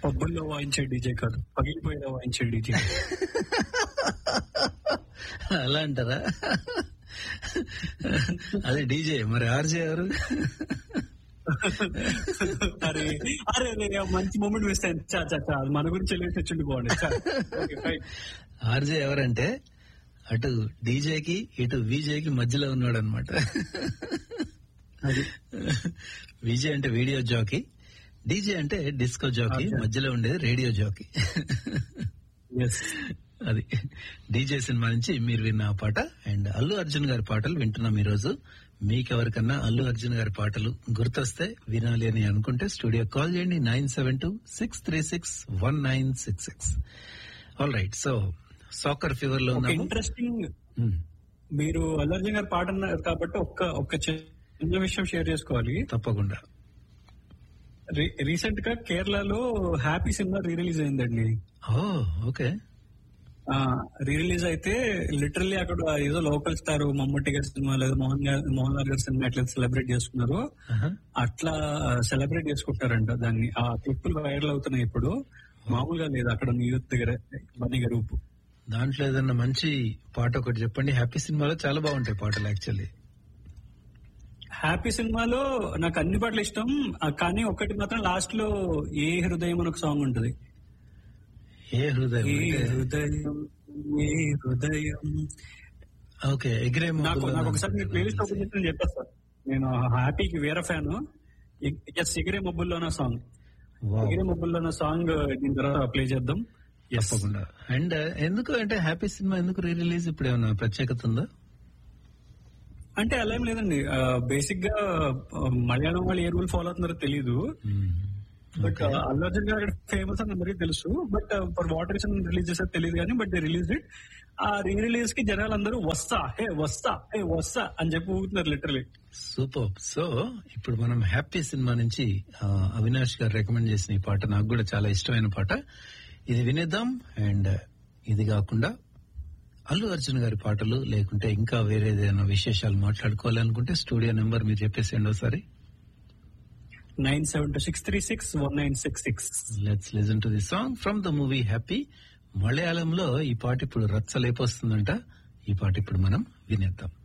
పబ్బుల్లో వాయించే DJ కాదు పగిలిపోయేలా వాయించే DJ అలా అంటారా అదే డీజే మరి ఆర్జే ఎవరు అరే అరే అరే మంచి మూమెంట్ వేస్తే చా చా చా అది మన గురించి వెళ్ళి తెచ్చుండి బాగుంది చా. Okay, fine. ఆర్జే ఎవరంటే అటు డీజేకి ఇటు విజేకి మధ్యలో ఉన్నాడు అనమాట అది విజయ్ అంటే వీడియో జాకీ డీజే అంటే డిస్కో జాకీ Okay. మధ్యలో ఉండేది రేడియో జాకీ ఎస్ అది డీజే సినిమా నుంచి మీరు విన్న ఆ పాట అండ్ అల్లు అర్జున్ గారి పాటలు వింటున్నాం ఈ రోజు మీకెవరికన్నా అల్లు అర్జున్ గారి పాటలు గుర్తొస్తే వినాలి అని అనుకుంటే స్టూడియో కాల్ చేయండి nine seven two six three six one nine six six all right so soccer fever లో ఒక ఉన్నాము ఇంట్రెస్టింగ్ Hmm, మీరు అల్లర్జున్ గారు పాట అన్నారు కాబట్టి ఒక్క ఒక్క చిన్న విషయం షేర్ చేసుకోవాలి తప్పకుండా రీ- రీసెంట్ గా కేరళలో హ్యాపీ సినిమా రీ రిలీజ్ అయిందండి ఓ ఓకే రీ రిలీజ్ అయితే లిటరల్లీ అక్కడ ఏదో లోకల్ స్టార్ మమ్మూటి గారి సినిమా లేదా మోహన్ గారి మోహన్ లాల్ గారి సినిమా ఎట్లా సెలబ్రేట్ చేసుకున్నారు అట్లా సెలబ్రేట్ చేసుకుంటారంట దాన్ని ఆ క్లిప్పులు వైరల్ అవుతున్నాయి ఇప్పుడు మామూలుగా లేదు అక్కడ మీ యూత్ దగ్గర బన్నీ గారి ఊపు దాంట్లో ఏదన్నా మంచి పాట ఒకటి చెప్పండి హ్యాపీ సినిమాలో చాలా బాగుంటాయి పాటలు యాక్చువల్లీ హ్యాపీ సినిమాలో నాకు అన్ని పాటలు ఇష్టం ఆ, కానీ ఒకటి మాత్రం లాస్ట్ లో ఏ హృదయం అని ఒక సాంగ్ ఉంటది ఏ హృదయం ఏ అంటే- హృదయం ఏ హృదయం ఓకే ఎగిరే నాకు మబ్బుల్లో నాకు ఒకసారి మీరు ఉంది. ప్లేలిస్ట్ ఓపెన్ చేసి నేను చెప్పేస్తాను నేను హ్యాపీకి వేరే ఫ్యాన్ ఎస్ ఎగిరే మబ్బుల్లోన సాంగ్ Wow. ఎగిరే మబ్బుల్లోన సాంగ్ దీని తర్వాత ప్లే చేద్దాం Yes. తప్పకుండా అండ్ ఎందుకు అంటే హ్యాపీ సినిమా ఎందుకు రీ రిలీజ్ ఇప్పుడు ఏమైనా ప్రత్యేకత ఉందా అంటే అలా ఏం లేదండి బేసిక్ గా ఆ, మలయాళం వాళ్ళు ఏ రూల్ ఫాలో అవుతున్నారో తెలీదు బట్ అల్లు అర్జున్ గారు ఫేమస్ అని అందరికీ తెలుసు but for what reason release చేసారు తెలియదు కానీ బట్ రిలీజ్ ఇట్ ఆ రీ రిలీజ్ కి జనాలందరూ వస్తా హే వస్తా హే వస్తా అని చెప్పి ఊగుతున్నారు లిటరలీ సూపర్ సో ఇప్పుడు మనం హ్యాపీ సినిమా నుంచి ఆ, అవినాష్ గారు రికమెండ్ చేసిన ఈ పాట నాకు కూడా చాలా ఇష్టమైన పాట ఇది వినేద్దాం అండ్ ఇది కాకుండా అల్లు అర్జున్ గారి పాటలు లేకుంటే ఇంకా వేరే ఏదైనా విశేషాలు మాట్లాడుకోవాలనుకుంటే స్టూడియో నెంబర్ మీరు చెప్పేసేయండి ఒకసారి nine seven two six three six one nine six six let's listen to the song from the movie happy మలయాళంలో ఈ పాట ఇప్పుడు రచ్చలేపొస్తుందంట ఈ పాట ఇప్పుడు మనం వినేద్దాం